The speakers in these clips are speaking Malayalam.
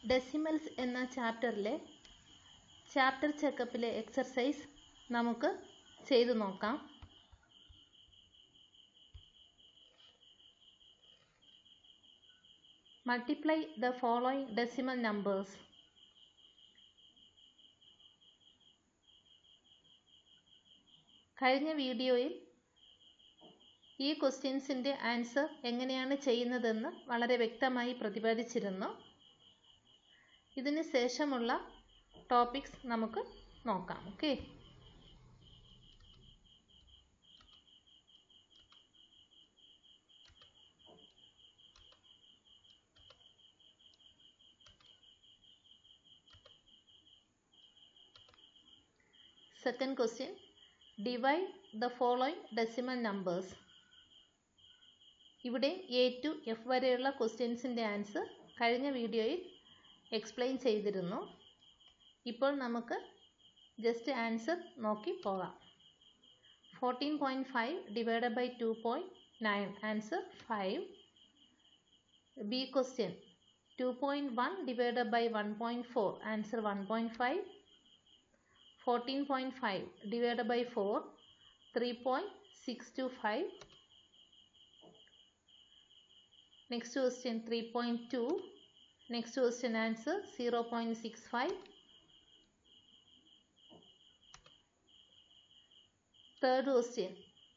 ഡെസിമൽസ് എന്ന ചാപ്റ്ററിലെ ചാപ്റ്റർ ചെക്കപ്പിലെ എക്സർസൈസ് നമുക്ക് ചെയ്തു നോക്കാം multiply the following decimal numbers കഴിഞ്ഞ വീഡിയോയിൽ ഈ ക്വസ്റ്റ്യൻസിൻ്റെ ആൻസർ എങ്ങനെയാണ് ചെയ്യുന്നതെന്ന് വളരെ വ്യക്തമായി പ്രതിപാദിച്ചിരുന്നു ഇതിന് ശേഷമുള്ള ടോപ്പിക്സ് നമുക്ക് നോക്കാം okay second question divide the following decimal numbers ഇവിടെ എ ടു എഫ് വരെയുള്ള ക്വസ്റ്റ്യൻസിൻ്റെ ആൻസർ കഴിഞ്ഞ വീഡിയോയിൽ എക്സ്പ്ലെയിൻ ചെയ്തിരുന്നു ഇപ്പോൾ നമുക്ക് ജസ്റ്റ് ആൻസർ നോക്കി പോകാം fourteen point five divide by two point nine answer five B question two point one divide by one point four answer one point five fourteen point five divide by four three point six two five next question three point two next question answer zero point six five third question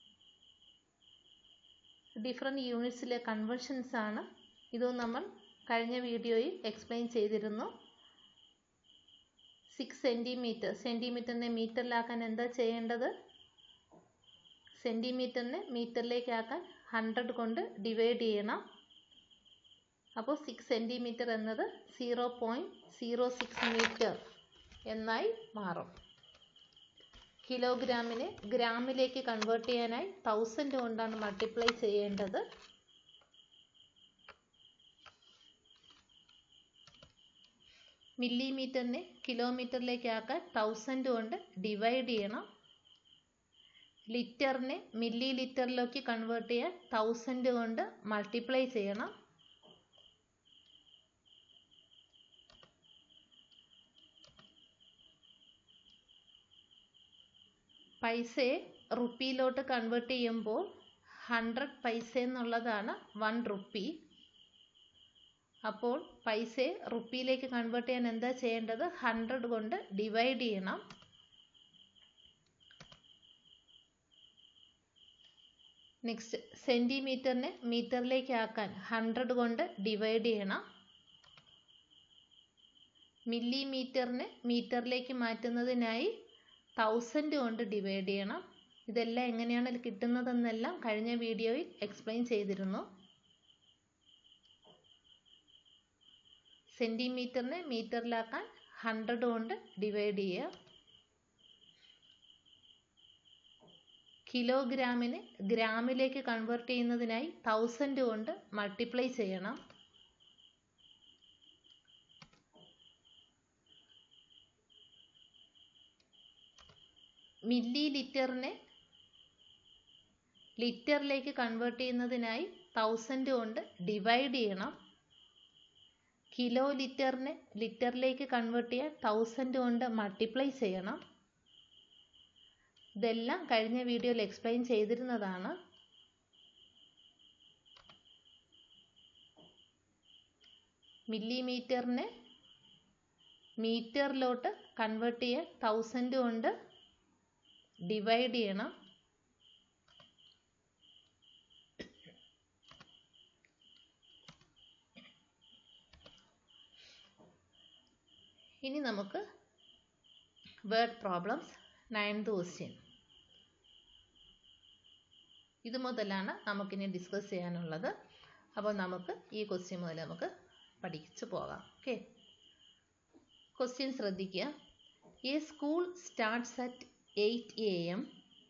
different യൂണിറ്റ്സിലെ കൺവേർഷൻസ് ആണ് ഇതും നമ്മൾ കഴിഞ്ഞ വീഡിയോയിൽ എക്സ്പ്ലെയിൻ ചെയ്തിരുന്നു സിക്സ് സെൻറ്റിമീറ്റർ സെൻറ്റിമീറ്ററിനെ മീറ്ററിലാക്കാൻ എന്താ ചെയ്യേണ്ടത് സെൻറ്റിമീറ്ററിനെ മീറ്ററിലേക്കാക്കാൻ ഹൺഡ്രഡ് കൊണ്ട് ഡിവൈഡ് ചെയ്യണം അപ്പോൾ സിക്സ് സെൻറ്റിമീറ്റർ എന്നത് zero point zero six metre എന്നായി മാറും കിലോഗ്രാമിനെ ഗ്രാമിലേക്ക് കൺവേർട്ട് ചെയ്യാനായി തൗസൻഡ് കൊണ്ടാണ് മൾട്ടിപ്ലൈ ചെയ്യേണ്ടത് മില്ലിമീറ്ററിനെ കിലോമീറ്ററിലേക്ക് ആക്കാൻ തൗസൻഡ് കൊണ്ട് ഡിവൈഡ് ചെയ്യണം ലിറ്ററിനെ മില്ലി ലിറ്ററിലേക്ക് കൺവേർട്ട് ചെയ്യാൻ തൗസൻഡ് കൊണ്ട് മൾട്ടിപ്ലൈ ചെയ്യണം പൈസയെ റുപ്പിയിലോട്ട് കൺവേർട്ട് ചെയ്യുമ്പോൾ ഹൺഡ്രഡ് പൈസ എന്നുള്ളതാണ് വൺ റുപ്പി അപ്പോൾ പൈസയെ റുപ്പിയിലേക്ക് കൺവേർട്ട് ചെയ്യാൻ എന്താ ചെയ്യേണ്ടത് ഹൺഡ്രഡ് കൊണ്ട് ഡിവൈഡ് ചെയ്യണം നെക്സ്റ്റ് സെൻറ്റിമീറ്ററിനെ മീറ്ററിലേക്ക് ആക്കാൻ ഹൺഡ്രഡ് കൊണ്ട് ഡിവൈഡ് ചെയ്യണം മില്ലി മീറ്ററിനെ മീറ്ററിലേക്ക് മാറ്റുന്നതിനായി തൗസൻഡ് കൊണ്ട് ഡിവൈഡ് ചെയ്യണം ഇതെല്ലാം എങ്ങനെയാണ് കിട്ടുന്നതെന്നെല്ലാം കഴിഞ്ഞ വീഡിയോയിൽ എക്സ്പ്ലെയിൻ ചെയ്തിരുന്നു സെൻറ്റിമീറ്ററിനെ മീറ്ററിലാക്കാൻ ഹൺഡ്രഡ് കൊണ്ട് ഡിവൈഡ് ചെയ്യുക കിലോഗ്രാമിനെ ഗ്രാമിലേക്ക് കൺവേർട്ട് ചെയ്യുന്നതിനായി തൗസൻഡ് കൊണ്ട് മൾട്ടിപ്ലൈ ചെയ്യണം മില്ലി ലിറ്ററിനെ ലിറ്ററിലേക്ക് കൺവേർട്ട് ചെയ്യുന്നതിനായി തൗസൻഡ് കൊണ്ട് ഡിവൈഡ് ചെയ്യണം കിലോ ലിറ്ററിനെ ലിറ്ററിലേക്ക് കൺവേർട്ട് ചെയ്യാൻ തൗസൻഡ് കൊണ്ട് മൾട്ടിപ്ലൈ ചെയ്യണം ഇതെല്ലാം കഴിഞ്ഞ വീഡിയോയിൽ എക്സ്പ്ലെയിൻ ചെയ്തിരുന്നതാണ് മില്ലിമീറ്ററിനെ മീറ്ററിലോട്ട് കൺവേർട്ട് ചെയ്യാൻ തൗസൻഡ് കൊണ്ട് ഡിവൈഡ് ചെയ്യണം ഇനി നമുക്ക് വേർഡ് പ്രോബ്ലംസ് നയൻത് ക്വസ്റ്റ്യൻ ഇത് മുതലാണ് നമുക്കിനി ഡിസ്കസ് ചെയ്യാനുള്ളത് അപ്പോൾ നമുക്ക് ഈ ക്വസ്റ്റ്യൻ മുതൽ നമുക്ക് പഠിച്ചു പോകാം ഓക്കെ ക്വസ്റ്റ്യൻ ശ്രദ്ധിക്കുക a school starts at eight A M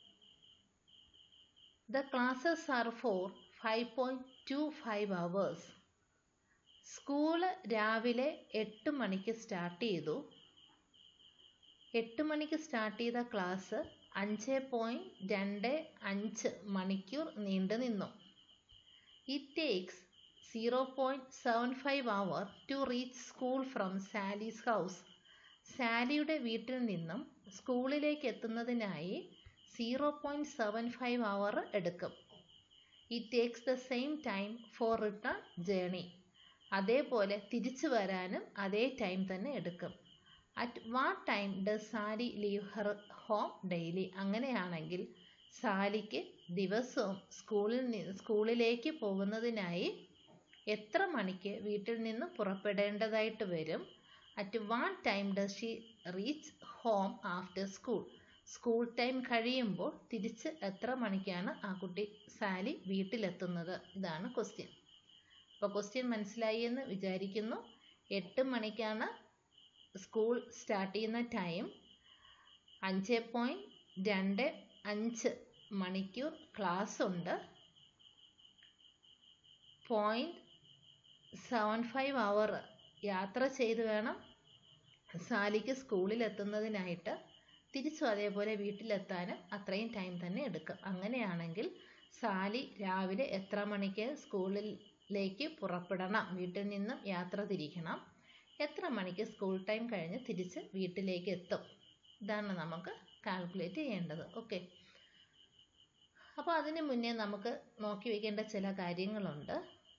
the classes are for five point two five hours school രാവിലെ എട്ട് മണിക്ക് സ്റ്റാർട്ട് ചെയ്തു എട്ട് മണിക്ക് സ്റ്റാർട്ട് ചെയ്ത ക്ലാസ് അഞ്ച് പോയിൻറ്റ് രണ്ട് അഞ്ച് മണിക്കൂർ നീണ്ടു നിന്നു it takes zero point seven five hour to reach school from Sally's house സാലിയുടെ വീട്ടിൽ നിന്നും സ്കൂളിലേക്ക് എത്തുന്നതിനായി zero point seven five hour എടുക്കും it takes the same time for return journey അതേപോലെ തിരിച്ചു വരാനും അതേ ടൈം തന്നെ എടുക്കും at what time does Sally leave her home daily അങ്ങനെയാണെങ്കിൽ സാലിക്ക് ദിവസവും സ്കൂളിൽ നിന്ന് സ്കൂളിലേക്ക് പോകുന്നതിനായി എത്ര മണിക്ക് വീട്ടിൽ നിന്ന് പുറപ്പെടേണ്ടതായിട്ട് വരും at what time does she reach home after school school time കഴിയുമ്പോൾ തിരിച്ച് എത്ര മണിക്കാണ് ആ കുട്ടി സാലി വീട്ടിലെത്തുന്നത് ഇതാണ് ക്വസ്റ്റ്യൻ അപ്പോൾ ക്വസ്റ്റ്യൻ മനസ്സിലായി എന്ന് വിചാരിക്കുന്നു എട്ട് മണിക്കാണ് സ്കൂൾ സ്റ്റാർട്ട് ചെയ്യുന്ന ടൈം അഞ്ച് പോയിൻറ്റ് രണ്ട് അഞ്ച് മണിക്കൂർ ക്ലാസ് ഉണ്ട് പോയിൻറ്റ് സെവൻ ഫൈവ് അവർ യാത്ര ചെയ്ത് വേണം സാലിക്ക് സ്കൂളിൽ എത്തുന്നതിനായിട്ട് തിരിച്ചും അതേപോലെ വീട്ടിലെത്താനും അത്രയും ടൈം തന്നെ എടുക്കും അങ്ങനെയാണെങ്കിൽ സാലി രാവിലെ എത്ര മണിക്ക് സ്കൂളിലേക്ക് പുറപ്പെടണം വീട്ടിൽ നിന്നും യാത്ര തിരിക്കണം എത്ര മണിക്ക് സ്കൂൾ ടൈം കഴിഞ്ഞ് തിരിച്ച് വീട്ടിലേക്ക് എത്തും ഇതാണ് നമുക്ക് കാൽക്കുലേറ്റ് ചെയ്യേണ്ടത് ഓക്കെ അപ്പോൾ അതിന് മുന്നേ നമുക്ക് നോക്കി വയ്ക്കേണ്ട ചില കാര്യങ്ങളുണ്ട്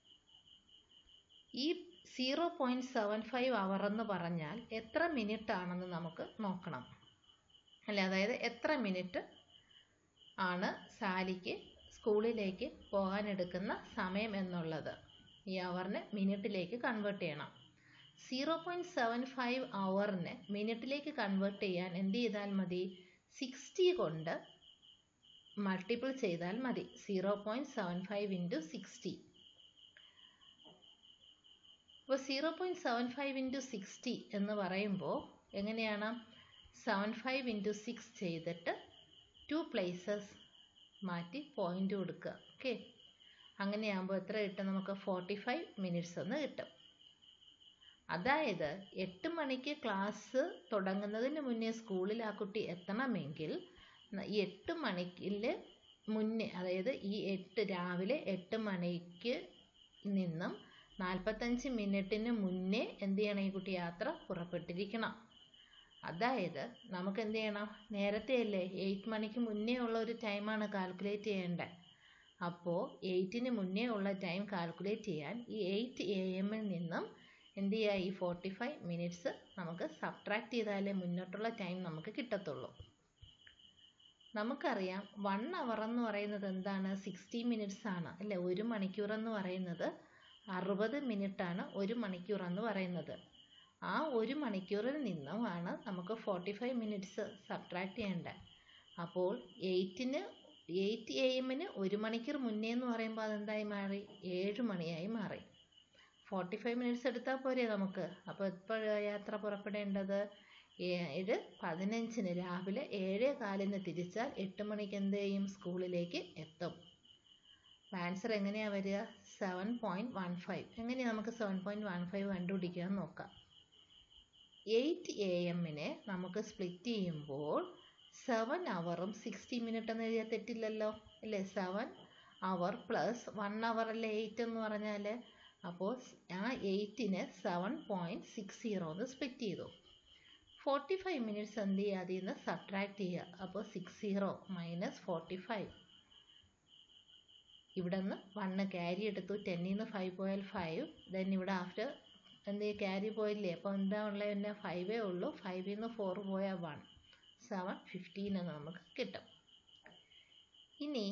ഈ zero point seven five hour എന്ന് പറഞ്ഞാൽ എത്ര മിനിറ്റ് ആണെന്ന് നമുക്ക് നോക്കണം അല്ലേ അതായത് എത്ര മിനിറ്റ് ആണ് സാലിക്ക് സ്കൂളിലേക്ക് പോകാൻ എടുക്കുന്ന സമയം എന്നുള്ളത് ഈ അവറിനെ മിനിറ്റിലേക്ക് കൺവേർട്ട് ചെയ്യണം സീറോ പോയിൻറ്റ് സെവൻ ഫൈവ് അവറിനെ മിനിറ്റിലേക്ക് കൺവേർട്ട് ചെയ്യാൻ എന്ത് ചെയ്താൽ മതി സിക്സ്റ്റി കൊണ്ട് മൾട്ടിപ്പിൾ ചെയ്താൽ മതി zero point seven five into sixty അപ്പോൾ zero point seven five into sixty എന്ന് പറയുമ്പോൾ എങ്ങനെയാണ് സെവൻ ഫൈവ് ഇൻറ്റു സിക്സ് ചെയ്തിട്ട് ടു പ്ലേസസ് മാറ്റി പോയിൻ്റ് കൊടുക്കുക ഓക്കെ അങ്ങനെയാകുമ്പോൾ എത്ര കിട്ടും നമുക്ക് ഫോർട്ടി ഫൈവ് മിനിറ്റ്സ് എന്ന് കിട്ടും അതായത് എട്ട് മണിക്ക് ക്ലാസ് തുടങ്ങുന്നതിന് മുന്നേ സ്കൂളിൽ ആ കുട്ടി എത്തണമെങ്കിൽ ഈ എട്ട് മണിക്കിൽ മുന്നേ അതായത് ഈ എട്ട് രാവിലെ എട്ട് മണിക്ക് നിന്നും നാൽപ്പത്തഞ്ച് മിനിറ്റിന് മുന്നേ എന്ത് ചെയ്യണം ഈ കുട്ടി യാത്ര പുറപ്പെട്ടിരിക്കണം അതായത് നമുക്ക് എന്ത് ചെയ്യണം നേരത്തെ അല്ലേ എയ്റ്റ് മണിക്ക് മുന്നേ ഉള്ള ഒരു ടൈമാണ് കാൽക്കുലേറ്റ് ചെയ്യേണ്ടത് അപ്പോൾ എയ്റ്റിന് മുന്നേ ഉള്ള ടൈം കാൽക്കുലേറ്റ് ചെയ്യാൻ ഈ എയ്റ്റ് എ എമ്മിൽ നിന്നും എന്ത് ചെയ്യുക ഈ ഫോർട്ടി ഫൈവ് മിനിറ്റ്സ് നമുക്ക് സബ്ട്രാക്ട് ചെയ്താലേ മുന്നോട്ടുള്ള ടൈം നമുക്ക് കിട്ടത്തുള്ളൂ നമുക്കറിയാം വൺ അവർ എന്ന് പറയുന്നത് എന്താണ് സിക്സ്റ്റി മിനിറ്റ്സ് ആണ് അല്ലേ ഒരു മണിക്കൂർ എന്ന് പറയുന്നത് അറുപത് മിനിറ്റാണ് ഒരു മണിക്കൂർ എന്ന് പറയുന്നത് ആ ഒരു മണിക്കൂറിൽ നിന്നുമാണ് നമുക്ക് ഫോർട്ടി ഫൈവ് മിനിറ്റ്സ് സബ്ട്രാക്ട് ചെയ്യേണ്ടത് അപ്പോൾ എയ്റ്റിന് എയ്റ്റ് എ എമ്മിന് ഒരു മണിക്കൂർ മുന്നേ എന്ന് പറയുമ്പോൾ അതെന്തായി മാറി ഏഴ് മണിയായി മാറി ഫോർട്ടി ഫൈവ് മിനിറ്റ്സ് എടുത്താൽ പോരെ നമുക്ക് അപ്പോൾ എപ്പോൾ യാത്ര പുറപ്പെടേണ്ടത് ഏഴ് പതിനഞ്ചിന് രാവിലെ ഏഴ് കാലിന് തിരിച്ചാൽ എട്ട് മണിക്ക് എന്ത് ചെയ്യും സ്കൂളിലേക്ക് എത്തും ആൻസർ എങ്ങനെയാണ് വരിക സെവൻ പോയിൻറ്റ് വൺ ഫൈവ് എങ്ങനെയാണ് നമുക്ക് സെവൻ പോയിൻറ്റ് വൺ ഫൈവ് കണ്ടുപിടിക്കാൻ നോക്കാം എയ്റ്റ് എ എമ്മിനെ നമുക്ക് സ്പ്ലിറ്റ് ചെയ്യുമ്പോൾ സെവൻ അവറും സിക്സ്റ്റി മിനിറ്റ് എന്ന് എഴുതിയാൽ തെറ്റില്ലല്ലോ അല്ലേ seven hour plus one hour അല്ലേ എയ്റ്റ് എന്ന് പറഞ്ഞാൽ അപ്പോൾ ആ എയ്റ്റിന് സെവൻ പോയിൻറ്റ് സിക്സ് സീറോ എന്ന് സ്പ്ലിറ്റ് ചെയ്തു ഫോർട്ടി ഫൈവ് മിനിറ്റ്സ് എന്ത് ചെയ്യുക അതിൽ നിന്ന് സബ്ട്രാക്ട് ചെയ്യുക അപ്പോൾ six zero minus forty five ഇവിടെ നിന്ന് വണ്ണ് ക്യാരി എടുത്തു ടെന്നിൽ നിന്ന് ഫൈവ് പോയാൽ ഫൈവ് ദെൻ ഇവിടെ ആഫ്റ്റർ എന്ത് ക്യാരി പോയില്ലേ അപ്പോൾ എന്താ ഉള്ളത് പിന്നെ ഫൈവേ ഉള്ളൂ ഫൈവിൽ നിന്ന് ഫോർ പോയാൽ വൺ സെവൻ ഫിഫ്റ്റീൻ എന്ന് നമുക്ക് കിട്ടും ഇനി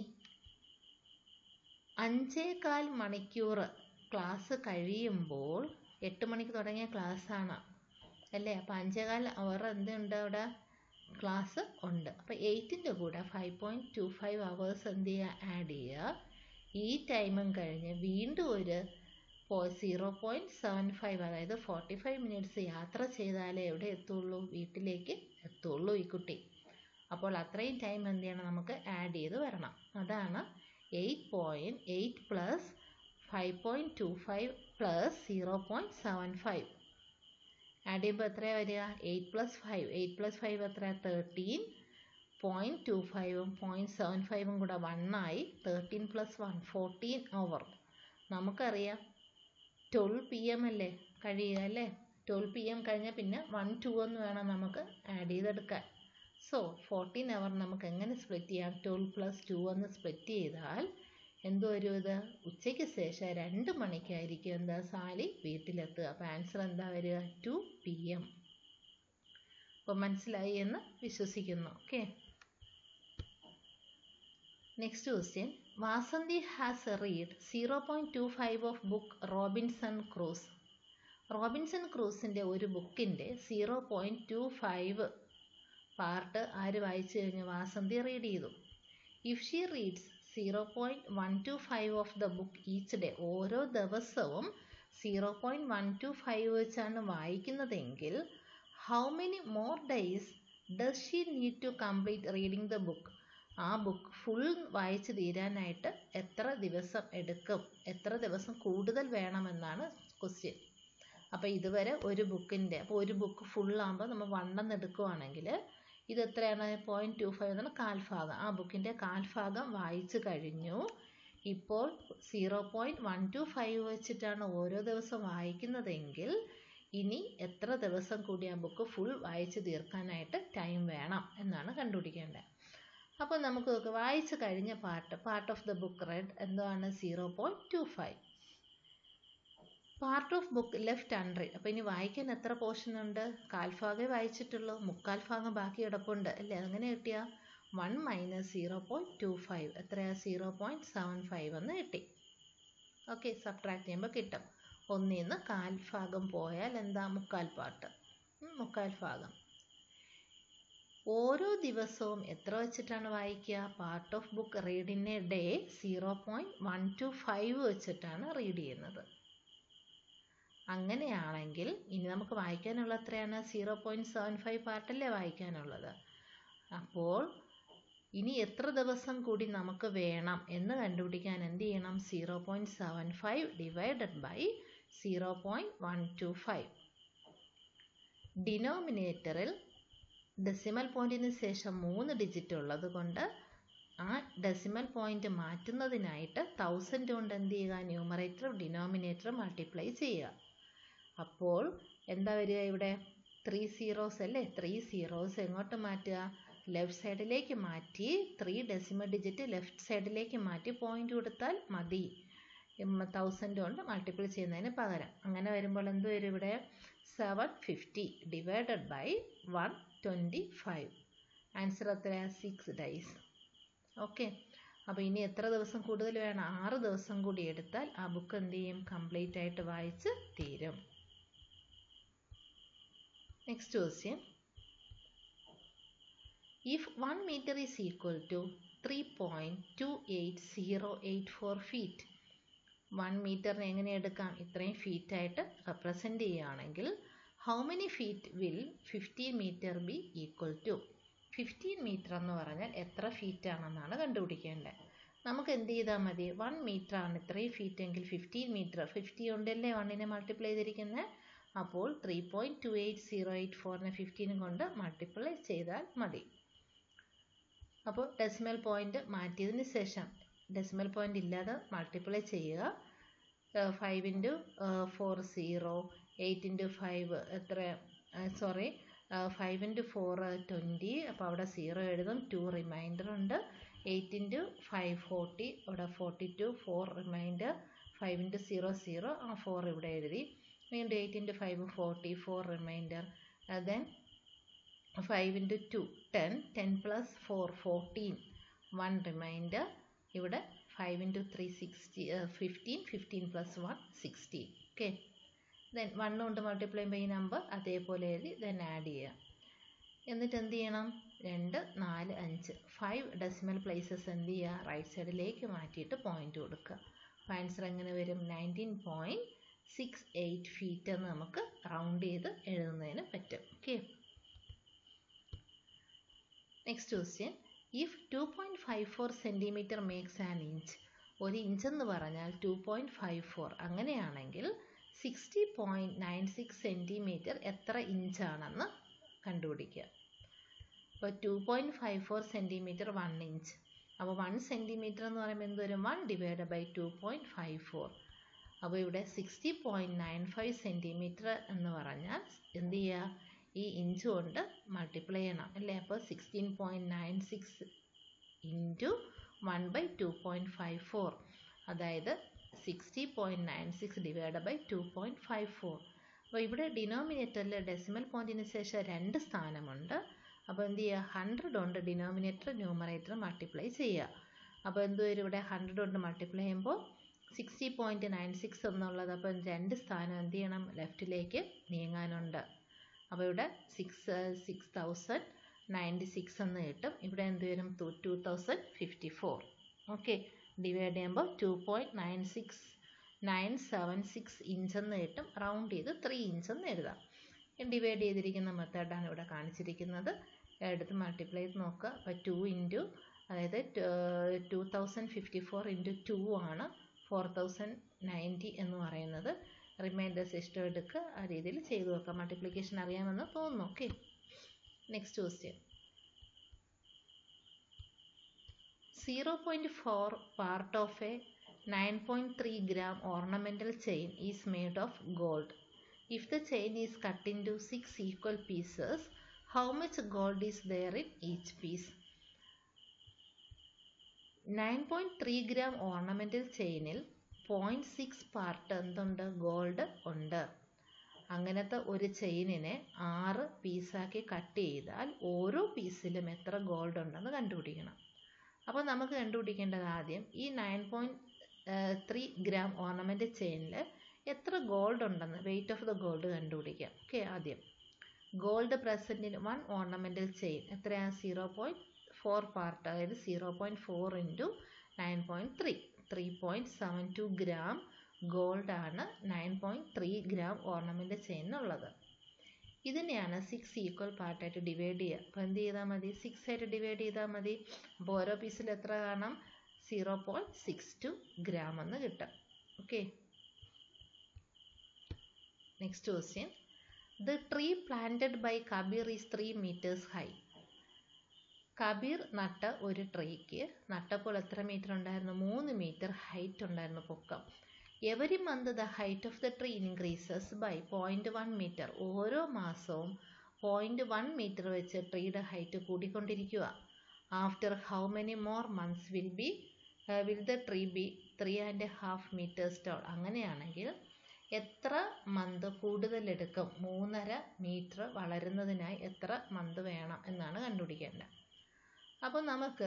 അഞ്ചേകാൽ മണിക്കൂർ ക്ലാസ് കഴിയുമ്പോൾ എട്ട് മണിക്ക് തുടങ്ങിയ ക്ലാസ്സാണ് അല്ലേ അപ്പോൾ അഞ്ചേകാൽ അവർ എന്തുണ്ട് അവിടെ ക്ലാസ് ഉണ്ട് അപ്പോൾ എയ്റ്റിൻ്റെ കൂടെ five point two five hours എന്ത് ചെയ്യുക ആഡ് ചെയ്യുക ഈ ടൈമും കഴിഞ്ഞ് വീണ്ടും ഒരു സീറോ പോയിൻറ്റ് സെവൻ ഫൈവ് അതായത് ഫോർട്ടി ഫൈവ് മിനിറ്റ്സ് യാത്ര ചെയ്താലേ എവിടെ എത്തുള്ളൂ വീട്ടിലേക്ക് എത്തുള്ളൂ ഈ കുട്ടി അപ്പോൾ അത്രയും ടൈം എന്ത് ചെയ്യണം നമുക്ക് ആഡ് ചെയ്ത് വരണം അതാണ് eight point eight plus five point two five plus zero point seven five add ചെയ്യുമ്പോൾ എത്രയാണ് വരിക eight plus five eight plus five എത്ര തേർട്ടീൻ പോയിൻറ്റ് ടു ഫൈവും പോയിൻറ്റ് സെവൻ ഫൈവും കൂടെ വണ്ണായി thirteen plus one fourteen hour നമുക്കറിയാം ട്വൽവ് പി എം അല്ലേ കഴിയുക അല്ലേ ട്വൽവ് പി എം കഴിഞ്ഞാൽ പിന്നെ വൺ ടു എന്ന് വേണം നമുക്ക് ആഡ് ചെയ്തെടുക്കാൻ സോ ഫോർട്ടീൻ അവർ നമുക്ക് എങ്ങനെ സ്പ്ലിറ്റ് ചെയ്യാം ട്വൽവ് പ്ലസ് ടു എന്ന് സ്പ്ലിറ്റ് ചെയ്താൽ എന്ത് വരും ഇത് ഉച്ചയ്ക്ക് ശേഷം രണ്ട് മണിക്കായിരിക്കും എന്താ സാലി വീട്ടിലെത്തുക അപ്പോൾ ആൻസർ എന്താ വരിക ടു പി എം അപ്പോൾ മനസ്സിലായി എന്ന് വിശ്വസിക്കുന്നു okay next question Vasanthi has read zero point two five of book Robinson Crusoe Robinson ക്രൂസിൻ്റെ ഒരു ബുക്കിൻ്റെ zero point two five part ആര് വായിച്ചു കഴിഞ്ഞു വാസന്തി റീഡ് ചെയ്തു if she reads zero point one two five of the book each day ഓരോ ദിവസവും zero point one two five വെച്ചാണ് വായിക്കുന്നതെങ്കിൽ how many more days does she need to complete reading the book ആ ബുക്ക് ഫുൾ വായിച്ച് തീരാനായിട്ട് എത്ര ദിവസം എടുക്കും എത്ര ദിവസം കൂടുതൽ വേണമെന്നാണ് ക്വസ്റ്റ്യൻ അപ്പോൾ ഇതുവരെ ഒരു ബുക്കിൻ്റെ അപ്പോൾ ഒരു ബുക്ക് ഫുള്ളാകുമ്പോൾ നമ്മൾ വണ്ണം എടുക്കുവാണെങ്കിൽ ഇത് എത്രയാണ് പോയിൻറ്റ് ടു ഫൈവ് എന്നാണ് കാൽഭാഗം ആ ബുക്കിൻ്റെ കാൽഭാഗം വായിച്ചു കഴിഞ്ഞു ഇപ്പോൾ zero point one two five വെച്ചിട്ടാണ് ഓരോ ദിവസം വായിക്കുന്നതെങ്കിൽ ഇനി എത്ര ദിവസം കൂടി ആ ബുക്ക് ഫുൾ വായിച്ച് തീർക്കാനായിട്ട് ടൈം വേണം എന്നാണ് കണ്ടുപിടിക്കേണ്ടത് അപ്പോൾ നമുക്ക് നോക്ക് വായിച്ചു കഴിഞ്ഞ part part of the book read എന്താണ് zero point two five part of book left unread അപ്പോൾ ഇനി വായിക്കാൻ എത്ര പോർഷൻ ഉണ്ട് കാൽഭാഗേ വായിച്ചിട്ടുള്ളൂ മുക്കാൽ ഭാഗം ബാക്കി കിടപ്പുണ്ട് അല്ലേ അങ്ങനെ കിട്ടിയ one minus zero point two five എത്രയാ സീറോ പോയിൻറ്റ് സെവൻ ഫൈവ് എന്ന് കിട്ടി ഓക്കെ സബ്ട്രാക്ട് ചെയ്യുമ്പോൾ കിട്ടും ഒന്നിൽ നിന്ന് കാൽ ഭാഗം പോയാൽ എന്താ മുക്കാൽ പാട്ട് മുക്കാൽ ഭാഗം ഓരോ ദിവസവും എത്ര വെച്ചിട്ടാണ് വായിക്കുക part of book read in a day zero point one two five വെച്ചിട്ടാണ് റീഡ് ചെയ്യുന്നത് അങ്ങനെയാണെങ്കിൽ ഇനി നമുക്ക് വായിക്കാനുള്ള എത്രയാണ് സീറോ പോയിൻറ്റ് സെവൻ ഫൈവ് പാർട്ടല്ലേ വായിക്കാനുള്ളത് അപ്പോൾ ഇനി എത്ര ദിവസം കൂടി നമുക്ക് വേണം എന്ന് കണ്ടുപിടിക്കാൻ എന്ത് ചെയ്യണം zero point seven five divided by zero point one two five ഡിനോമിനേറ്ററിൽ ഡെസിമൽ പോയിന്റിന് ശേഷം മൂന്ന് ഡിജിറ്റ് ഉള്ളത് കൊണ്ട് ആ ഡെസിമൽ പോയിന്റ് മാറ്റുന്നതിനായിട്ട് തൗസൻഡ് കൊണ്ട് എന്ത് ചെയ്യുക ന്യൂമറേറ്ററും ഡിനോമിനേറ്ററും മൾട്ടിപ്ലൈ ചെയ്യുക അപ്പോൾ എന്താ വരിക ഇവിടെ ത്രീ സീറോസ് അല്ലേ ത്രീ സീറോസ് എങ്ങോട്ട് മാറ്റുക ലെഫ്റ്റ് സൈഡിലേക്ക് മാറ്റി ത്രീ ഡെസിമൽ ഡിജിറ്റ് ലെഫ്റ്റ് സൈഡിലേക്ക് മാറ്റി പോയിന്റ് കൊടുത്താൽ മതി തൗസൻഡ് കൊണ്ട് മൾട്ടിപ്പിൾ ചെയ്യുന്നതിന് പകരം അങ്ങനെ വരുമ്പോൾ എന്ത് വരും ഇവിടെ seven fifty divided by one twenty five answer എത്രയാണ് സിക്സ് ഡേയ്സ് ഓക്കെ അപ്പോൾ ഇനി എത്ര ദിവസം കൂടുതൽ വേണം ആറ് ദിവസം കൂടി എടുത്താൽ ആ ബുക്ക് എന്ത് ചെയ്യും കംപ്ലീറ്റ് ആയിട്ട് വായിച്ച് തീരും next question if one metre is equal to three point two eight zero eight four feet one മീറ്ററിനെ എങ്ങനെ എടുക്കാം ഇത്രയും ഫീറ്റായിട്ട് റെപ്രസെൻ്റ് ചെയ്യുകയാണെങ്കിൽ how many feet will fifteen metre be equal to fifteen metre എന്ന് പറഞ്ഞാൽ എത്ര ഫീറ്റ് ആണെന്നാണ് കണ്ടുപിടിക്കേണ്ടത് നമുക്ക് എന്ത് ചെയ്താൽ മതി വൺ മീറ്റർ ആണ് ഇത്രയും ഫീറ്റ് എങ്കിൽ ഫിഫ്റ്റീൻ മീറ്റർ ഫിഫ്റ്റി കൊണ്ടല്ലേ വണ്ണിനെ മൾട്ടിപ്ലൈ ചെയ്തിരിക്കുന്നത് അപ്പോൾ three point two eight zero eight ഫോറിനെ ഫിഫ്റ്റീനും കൊണ്ട് മൾട്ടിപ്ലൈ ചെയ്താൽ മതി അപ്പോൾ ഡെസിമൽ പോയിന്റ് മാറ്റിയതിന് ശേഷം ഡെസിമൽ പോയിന്റ് ഇല്ലാതെ മൾട്ടിപ്ലൈ ചെയ്യുക five into four zero eight into five എത്ര sorry five into four twenty അപ്പോൾ അവിടെ സീറോ എഴുതും ടു റിമൈൻഡർ ഉണ്ട് എയ്റ്റ് ഇൻറ്റു ഫൈവ് ഫോർട്ടി അവിടെ forty two four reminder five into zero zero ആ ഫോർ ഇവിടെ എഴുതി വീണ്ടും eight into five forty four reminder then five into two ten ten plus four fourteen one reminder ഇവിടെ five into three sixty fifteen fifteen plus one sixteen okay then one കൊണ്ട് മൾട്ടിപ്ലൈ ചെയ്യുമ്പോൾ ഈ നമ്പർ അതേപോലെ എഴുതി ദെൻ ആഡ് ചെയ്യുക എന്നിട്ട് എന്ത് ചെയ്യണം രണ്ട് നാല് അഞ്ച് ഫൈവ് ഡെസിമൽ പ്ലേസസ് എന്ത് ചെയ്യുക റൈറ്റ് സൈഡിലേക്ക് മാറ്റിയിട്ട് പോയിന്റ് കൊടുക്കുക അപ്പോൾ ആൻസർ എങ്ങനെ വരും nineteen point six eight feet എന്ന് നമുക്ക് റൗണ്ട് ചെയ്ത് എഴുതുന്നതിന് പറ്റും okay next question if two point five four centimetre makes an inch ഒരു ഇഞ്ച് എന്ന് പറഞ്ഞാൽ ടു പോയിൻറ്റ് ഫൈവ് ഫോർ അങ്ങനെയാണെങ്കിൽ sixty point nine six centimetre എത്ര ഇഞ്ചാണെന്ന് കണ്ടുപിടിക്കുക അപ്പോൾ two point five four centimetre one inch അപ്പോൾ വൺ സെൻറ്റിമീറ്റർ എന്ന് പറയുമ്പോൾ എന്ത് വരും one divide by two point five four അപ്പോൾ ഇവിടെ sixty point nine five centimetre എന്ന് പറഞ്ഞാൽ എന്ത് ചെയ്യുക ഈ ഇഞ്ച് കൊണ്ട് മൾട്ടിപ്ലൈ ചെയ്യണം അല്ലേ അപ്പോൾ sixteen point nine six into one by two point five four അതായത് sixty point nine six divide by two point five four അപ്പോൾ ഇവിടെ ഡിനോമിനേറ്ററിൽ ഡെസിമൽ പോയിൻറ്റിന് ശേഷം രണ്ട് സ്ഥാനമുണ്ട് അപ്പോൾ എന്ത് ചെയ്യുക ഹൺഡ്രഡ് കൊണ്ട് ഡിനോമിനേറ്റർ ന്യൂമറേറ്റർ മൾട്ടിപ്ലൈ ചെയ്യുക അപ്പോൾ എന്ത് വരും ഇവിടെ ഹൺഡ്രഡ് കൊണ്ട് മൾട്ടിപ്ലൈ ചെയ്യുമ്പോൾ സിക്സ്റ്റി പോയിൻറ്റ് നയൻ സിക്സ് എന്നുള്ളത് അപ്പം രണ്ട് സ്ഥാനം എന്ത് ചെയ്യണം ലെഫ്റ്റിലേക്ക് നീങ്ങാനുണ്ട് അപ്പോൾ ഇവിടെ six six thousand ninety six എന്ന് കിട്ടും ഇവിടെ എന്ത് വരും two two thousand fifty four okay divide ചെയ്യുമ്പോൾ two point nine six nine seven six ഇഞ്ചെന്ന് കിട്ടും റൗണ്ട് ചെയ്ത് ത്രീ ഇഞ്ചെന്ന് എഴുതാം ഡിവൈഡ് ചെയ്തിരിക്കുന്ന മെത്തേഡാണ് ഇവിടെ കാണിച്ചിരിക്കുന്നത് എടുത്ത് മൾട്ടിപ്ലൈ ചെയ്ത് നോക്കുക അപ്പോൾ ടു ഇൻറ്റു അതായത് two thousand fifty four into two ആണ് ഫോർ തൗസൻഡ് നയൻറ്റി എന്ന് പറയുന്നത് റിമൈൻഡേഴ്സ് ഇഷ്ടം എടുക്കുക ആ രീതിയിൽ ചെയ്തു നോക്കാം മൾട്ടിപ്ലിക്കേഷൻ അറിയാമെന്ന് തോന്നുന്നു okay next question zero point four part of a nine point three gram ornamental chain is made of gold if the chain is cut into six equal pieces how much gold is there in each piece nine point three gram ornamental ചെയിനിൽ പോയിൻറ്റ് സിക്സ് പാർട്ട് എന്തുണ്ട് ഗോൾഡ് ഉണ്ട് അങ്ങനത്തെ ഒരു ചെയിനിനെ ആറ് പീസാക്കി കട്ട് ചെയ്താൽ ഓരോ പീസിലും എത്ര ഗോൾഡ് ഉണ്ടെന്ന് കണ്ടുപിടിക്കണം അപ്പോൾ നമുക്ക് കണ്ടുപിടിക്കേണ്ടത് ആദ്യം ഈ nine point three gram ornament ചെയിനിൽ എത്ര ഗോൾഡ് ഉണ്ടെന്ന് വെയിറ്റ് ഓഫ് ദ ഗോൾഡ് കണ്ടുപിടിക്കാം ഓക്കെ ആദ്യം gold present in one ornamental chain എത്രയാണ് സീറോ പോയിൻറ്റ് ഫോർ പാർട്ട് അതായത് zero point four into nine point three three point seven two gram ഗോൾഡാണ് nine point three gram ornament ചെയിനുള്ളത് ഇതിനെയാണ് സിക്സ് ഈക്വൽ പാർട്ടായിട്ട് ഡിവൈഡ് ചെയ്യുക അപ്പോൾ എന്ത് ചെയ്താൽ മതി സിക്സ് ആയിട്ട് ഡിവൈഡ് ചെയ്താൽ മതി അപ്പോൾ ഓരോ പീസിൽ എത്ര കാണാം zero point six two gram എന്ന് കിട്ടും okay next question the tree planted by Kabir is three metres high Kabir നട്ട ഒരു ട്രീക്ക് നട്ടപ്പോൾ എത്ര മീറ്റർ ഉണ്ടായിരുന്നു മൂന്ന് മീറ്റർ ഹൈറ്റ് ഉണ്ടായിരുന്നു പൊക്കം every month the height of the tree increases by point one metre ഓരോ മാസവും പോയിൻറ്റ് വൺ മീറ്റർ വെച്ച് ട്രീയുടെ ഹൈറ്റ് കൂടിക്കൊണ്ടിരിക്കുക after how many more months will be will the tree be three and half metres tall അങ്ങനെയാണെങ്കിൽ എത്ര മന്ത് കൂടുതലെടുക്കും മൂന്നര മീറ്റർ വളരുന്നതിനായി എത്ര മന്ത് വേണം എന്നാണ് കണ്ടുപിടിക്കേണ്ടത് അപ്പോൾ നമുക്ക്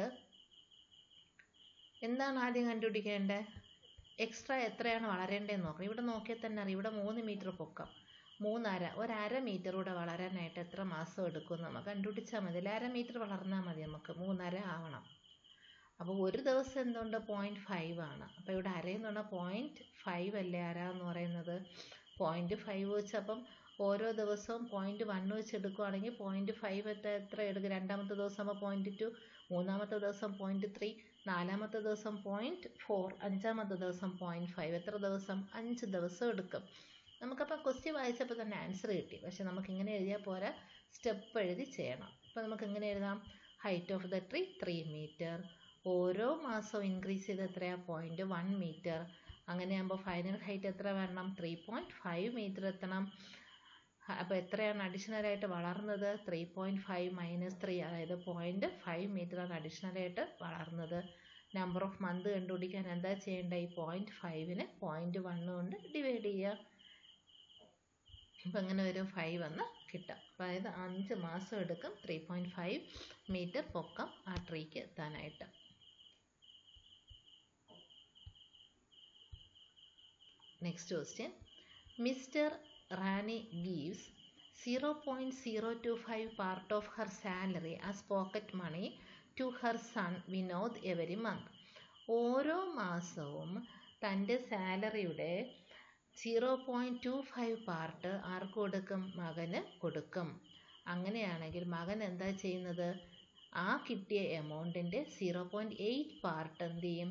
എന്താണ് ആദ്യം കണ്ടുപിടിക്കേണ്ടത് എക്സ്ട്രാ എത്രയാണ് വളരേണ്ടതെന്ന് നോക്കണം ഇവിടെ നോക്കിയാൽ തന്നെ അറിയാം ഇവിടെ മൂന്ന് മീറ്റർ പൊക്കം മൂന്നര ഒരര മീറ്റർ കൂടെ വളരാനായിട്ട് എത്ര മാസം എടുക്കും നമുക്ക് കണ്ടുപിടിച്ചാൽ മതി അല്ല അര മീറ്റർ വളർന്നാൽ മതി നമുക്ക് മൂന്നര ആവണം അപ്പോൾ ഒരു ദിവസം എന്തുകൊണ്ട് പോയിൻറ്റ് ഫൈവ് ആണ് അപ്പോൾ ഇവിടെ അരയെന്ന് പറഞ്ഞാൽ പോയിൻറ്റ് ഫൈവ് അല്ലേ അര എന്ന് പറയുന്നത് പോയിൻറ്റ് ഫൈവ് വെച്ച് അപ്പം ഓരോ ദിവസവും പോയിൻറ്റ് വൺ വെച്ച് എടുക്കുകയാണെങ്കിൽ പോയിൻറ്റ് ഫൈവ് എത്ര എത്ര എടുക്കും രണ്ടാമത്തെ ദിവസം അപ്പോൾ പോയിൻറ്റ് ടു മൂന്നാമത്തെ ദിവസം പോയിൻറ്റ് ത്രീ നാലാമത്തെ ദിവസം പോയിൻറ്റ് ഫോർ അഞ്ചാമത്തെ ദിവസം പോയിൻറ്റ് ഫൈവ് എത്ര ദിവസം അഞ്ച് ദിവസം എടുക്കും നമുക്കപ്പോൾ ക്വസ്റ്റ്യൻ വായിച്ചപ്പോൾ തന്നെ ആൻസർ കിട്ടി പക്ഷെ നമുക്ക് ഇങ്ങനെ എഴുതിയാൽ പോരാ സ്റ്റെപ്പ് എഴുതി ചെയ്യണം അപ്പോൾ നമുക്ക് എങ്ങനെ എഴുതാം height of the tree three metre ഓരോ മാസവും ഇൻക്രീസ് ചെയ്ത് എത്രയാണ് പോയിൻറ്റ് വൺ മീറ്റർ അങ്ങനെയാകുമ്പോൾ ഫൈനൽ ഹൈറ്റ് എത്ര വരണം ത്രീ പോയിൻറ്റ് ഫൈവ് മീറ്റർ എത്തണം അപ്പോൾ എത്രയാണ് അഡീഷണലായിട്ട് വളർന്നത് three point five minus three അതായത് പോയിൻറ്റ് ഫൈവ് മീറ്ററാണ് അഡീഷണലായിട്ട് വളർന്നത് നമ്പർ ഓഫ് മന്ത് കണ്ടുപിടിക്കാൻ എന്താ ചെയ്യേണ്ടത് ഈ പോയിൻറ്റ് ഫൈവിന് പോയിൻറ്റ് വണ്ണ് കൊണ്ട് ഡിവൈഡ് ചെയ്യുക അപ്പം അങ്ങനെ വരും ഫൈവ് എന്ന് കിട്ടും അതായത് അഞ്ച് മാസം എടുക്കും ത്രീ പോയിൻറ്റ് ഫൈവ് മീറ്റർ പൊക്കം ആ ട്രീക്ക് എത്താനായിട്ട് next question Mr Rani gives zero point zero two five part of her salary as pocket money to her son Vinod every month ഓരോ മാസവും തൻ്റെ സാലറിയുടെ zero point two five part ആർക്ക് കൊടുക്കും മകന് കൊടുക്കും അങ്ങനെയാണെങ്കിൽ മകൻ എന്താ ചെയ്യുന്നത് ആ കിട്ടിയ എമൗണ്ടിൻ്റെ സീറോ പോയിൻറ്റ് എയ്റ്റ് പാർട്ട് എന്ത് ചെയ്യും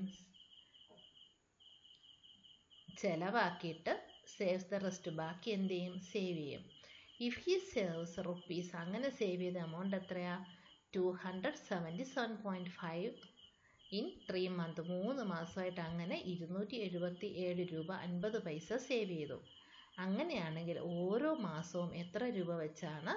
ചിലവാക്കിയിട്ട് സേവ്സ് ദ റെസ്റ്റ് ബാക്കി എന്ത് ചെയ്യും സേവ് ചെയ്യും ഇഫ് ഹി സേവ്സ് റുപ്പീസ് അങ്ങനെ സേവ് ചെയ്ത എമൗണ്ട് എത്രയാ two hundred seventy seven point five in three month മൂന്ന് മാസമായിട്ട് അങ്ങനെ ഇരുന്നൂറ്റി എഴുപത്തി ഏഴ് രൂപ അൻപത് പൈസ സേവ് ചെയ്തു അങ്ങനെയാണെങ്കിൽ ഓരോ മാസവും എത്ര രൂപ വെച്ചാണ്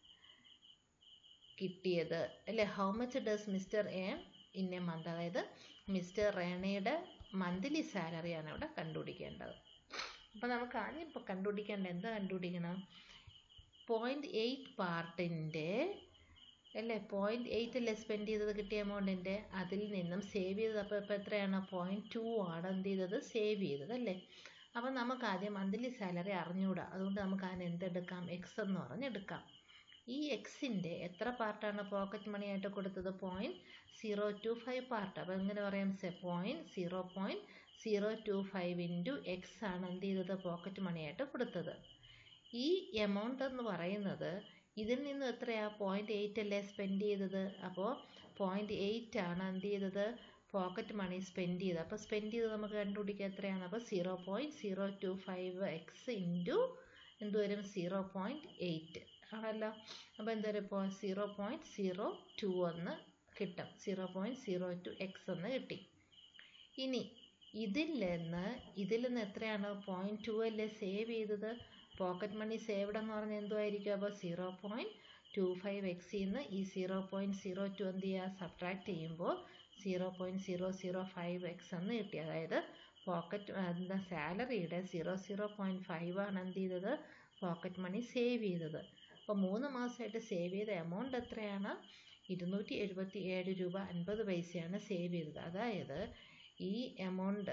കിട്ടിയത് അല്ലേ how much does Mr M in a month അതായത് മിസ്റ്റർ റേണയുടെ മന്ത്ലി സാലറിയാണ് ഇവിടെ കണ്ടുപിടിക്കേണ്ടത് അപ്പോൾ നമുക്ക് ആദ്യം ഇപ്പോൾ കണ്ടുപിടിക്കേണ്ട എന്താ കണ്ടുപിടിക്കണം പോയിൻറ്റ് എയ്റ്റ് പാർട്ടിൻ്റെ അല്ലേ പോയിൻറ്റ് എയ്റ്റ് അല്ലേ സ്പെൻഡ് ചെയ്തത് കിട്ടിയ എമൗണ്ടിൻ്റെ അതിൽ നിന്നും സേവ് ചെയ്തത് അപ്പോൾ ഇപ്പോൾ എത്രയാണ് പോയിൻറ്റ് ടു ആണ് എന്ത് ചെയ്തത് സേവ് ചെയ്തത് അല്ലേ അപ്പം നമുക്ക് ആദ്യം മന്ത്ലി സാലറി അറിഞ്ഞുകൂടാ അതുകൊണ്ട് നമുക്ക് അതിന് എന്തെടുക്കാം എക്സ് എന്ന് പറഞ്ഞെടുക്കാം ഈ എക്സിൻ്റെ എത്ര പാർട്ടാണ് പോക്കറ്റ് മണി ആയിട്ട് കൊടുത്തത് point zero two five part അപ്പോൾ എങ്ങനെ പറയാം say point zero point zero two five into X ആണ് എന്ത് ചെയ്തത് പോക്കറ്റ് മണി ആയിട്ട് കൊടുത്തത് ഈ എമൗണ്ട് എന്ന് പറയുന്നത് ഇതിൽ നിന്ന് എത്രയാണ് പോയിൻറ്റ് എയ്റ്റ് അല്ലേ സ്പെൻഡ് ചെയ്തത് അപ്പോൾ പോയിൻറ്റ് എയ്റ്റ് ആണ് എന്ത് ചെയ്തത് പോക്കറ്റ് മണി സ്പെൻഡ് ചെയ്തത് അപ്പോൾ സ്പെൻഡ് ചെയ്തത് നമുക്ക് കണ്ടുപിടിക്കുക എത്രയാണ് അപ്പോൾ zero point zero two five X into എന്ത് വരും സീറോ പോയിൻറ്റ് എയ്റ്റ് ആണല്ലോ അപ്പോൾ എന്ത് വരും ഇപ്പോൾ സീറോ പോയിൻറ്റ് സീറോ ടു എന്ന് കിട്ടും zero point zero two X എന്ന് കിട്ടി ഇനി ഇതിൽ നിന്ന് ഇതിൽ നിന്ന് എത്രയാണ് പോയിൻറ്റ് ടു അല്ലേ സേവ് ചെയ്തത് പോക്കറ്റ് മണി സേവ്ഡ് എന്ന് പറഞ്ഞാൽ എന്തുമായിരിക്കും അപ്പോൾ സീറോ പോയിൻറ്റ് ടു ഫൈവ് എക്സിൽ നിന്ന് ഈ സീറോ പോയിൻറ്റ് സീറോ ടു എന്ത് ചെയ്യുക സബ്ട്രാക്ട് ചെയ്യുമ്പോൾ zero point zero zero five X എന്ന് കിട്ടി അതായത് പോക്കറ്റ് എന്താ സാലറിയുടെ സീറോ സീറോ പോയിൻറ്റ് ഫൈവ് ആണ് എന്ത് ചെയ്തത് പോക്കറ്റ് മണി സേവ് ചെയ്തത് അപ്പോൾ മൂന്ന് മാസമായിട്ട് സേവ് ചെയ്ത എമൗണ്ട് എത്രയാണ് ഇരുന്നൂറ്റി എഴുപത്തി ഏഴ് രൂപ അൻപത് പൈസയാണ് സേവ് ചെയ്തത് അതായത് ഈ എമൗണ്ട്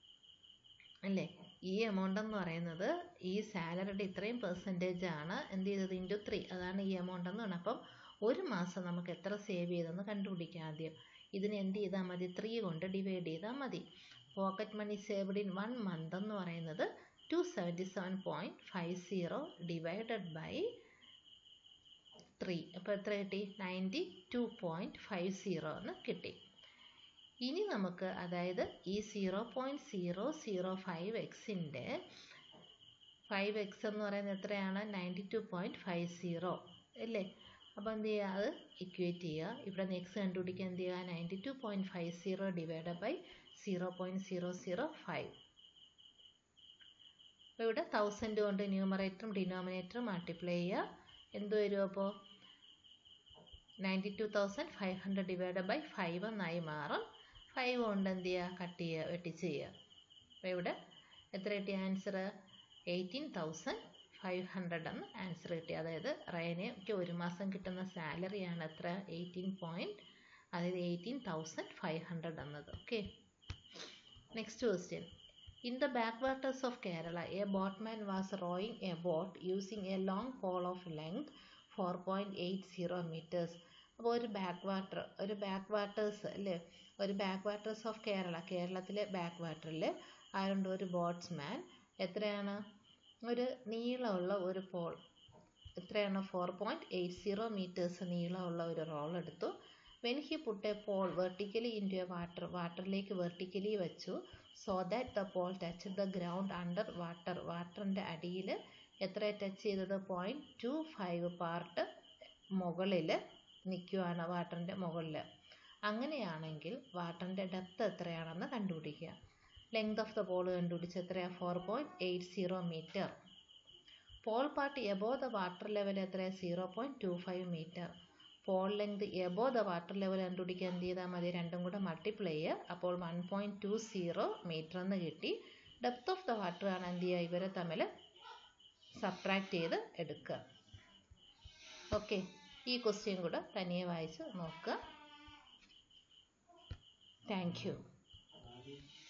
അല്ലേ ഈ എമൗണ്ട് എന്ന് പറയുന്നത് ഈ സാലറിയുടെ ഇത്രയും പെർസെൻറ്റേജ് ആണ് എന്ത് ചെയ്തത് ഇൻറ്റു ത്രീ അതാണ് ഈ എമൗണ്ട് എന്ന് പറയുന്നത് അപ്പം ഒരു മാസം നമുക്ക് എത്ര സേവ് ചെയ്തെന്ന് കണ്ടുപിടിക്കാം ആദ്യം ഇതിന് എന്ത് ചെയ്താൽ മതി ത്രീ കൊണ്ട് ഡിവൈഡ് ചെയ്താൽ മതി pocket money saved in one month എന്ന് പറയുന്നത് two seventy seven point five zero divided by three അപ്പോൾ എത്ര കിട്ടി ninety two point five zero എന്ന് കിട്ടി ഇനി നമുക്ക് അതായത് ഈ zero point zero zero five എക്സിൻ്റെ ഫൈവ് എക്സ് എന്ന് പറയുന്നത് എത്രയാണ് ninety two point five zero അല്ലേ അപ്പോൾ എന്ത് ചെയ്യുക അത് ഇക്വേറ്റ് ചെയ്യുക ഇവിടെ നിന്ന് എക്സ് കണ്ടുപിടിക്കാൻ എന്ത് ചെയ്യുക ninety two point five zero divide by zero point zero zero five അപ്പോൾ ഇവിടെ തൗസൻഡ് കൊണ്ട് ന്യൂമറേറ്ററും ഡിനോമിനേറ്ററും മൾട്ടിപ്ലൈ ചെയ്യുക എന്ത് വരും അപ്പോൾ ninety two thousand five hundred divide by five എന്നായി മാറും ഫൈവ് കൊണ്ട് എന്ത് ചെയ്യുക കട്ട് ചെയ്യുക വെട്ടിച്ച് ചെയ്യുക അപ്പോൾ ഇവിടെ എത്ര കിട്ടിയ answer eighteen thousand five hundred എന്ന് ആൻസർ കിട്ടി അതായത് റയനയ്ക്ക് ഒരു മാസം കിട്ടുന്ന സാലറിയാണ് എത്ര എയ്റ്റീൻ പോയിൻറ്റ് അതായത് എയ്റ്റീൻ തൗസൻഡ് ഫൈവ് ഹൺഡ്രഡ് എന്നത് okay next question In the backwaters of Kerala, a boatman was rowing a boat using a long pole of length 4.80 meters. അപ്പോൾ ഒരു ബാക്ക് വാട്ടർ ഒരു ബാക്ക് വാട്ടേഴ്സ് അല്ലേ ഒരു ബാക്ക് വാട്ടേഴ്സ് ഓഫ് കേരള കേരളത്തിലെ ബാക്ക് വാട്ടറിൽ ആരുണ്ട് ഒരു ബോട്ട്സ്മാൻ എത്രയാണ് ഒരു നീളമുള്ള ഒരു പോൾ എത്രയാണ് four point eight zero metres നീളമുള്ള ഒരു റോൾ എടുത്തു when he put a pole vertically into a water വാട്ടറിലേക്ക് വെർട്ടിക്കലി വെച്ചു so that the pole touch the ground under water വാട്ടറിൻ്റെ അടിയിൽ എത്ര ടച്ച് ചെയ്തത് പോയിൻറ്റ് ടു ഫൈവ് പാർട്ട് മുകളിൽ നിൽക്കുവാണ് വാട്ടറിൻ്റെ മുകളിൽ അങ്ങനെയാണെങ്കിൽ വാട്ടറിൻ്റെ ഡെപ്ത് എത്രയാണെന്ന് കണ്ടുപിടിക്കുക ലെങ്ത് ഓഫ് ദ പോൾ കണ്ടുപിടിച്ച് എത്രയാണ് four point eight zero metre pole part above the water level എത്രയാണ് zero point two five metre pole length above the water level കണ്ടുപിടിക്കാൻ എന്ത് ചെയ്താൽ മതി രണ്ടും കൂടെ മൾട്ടിപ്ലൈ ചെയ്യുക അപ്പോൾ one point two zero metre എന്ന് കിട്ടി ഡെപ്ത് ഓഫ് ദ വാട്ടർ ആണ് എന്ത് ചെയ്യുക ഇവരെ തമ്മിൽ സബ്ട്രാക്ട് ചെയ്ത് എടുക്കുക ഓക്കെ ഈ ക്വസ്റ്റ്യൻ കൂടെ തനിയെ വായിച്ച് നോക്കുക താങ്ക് യു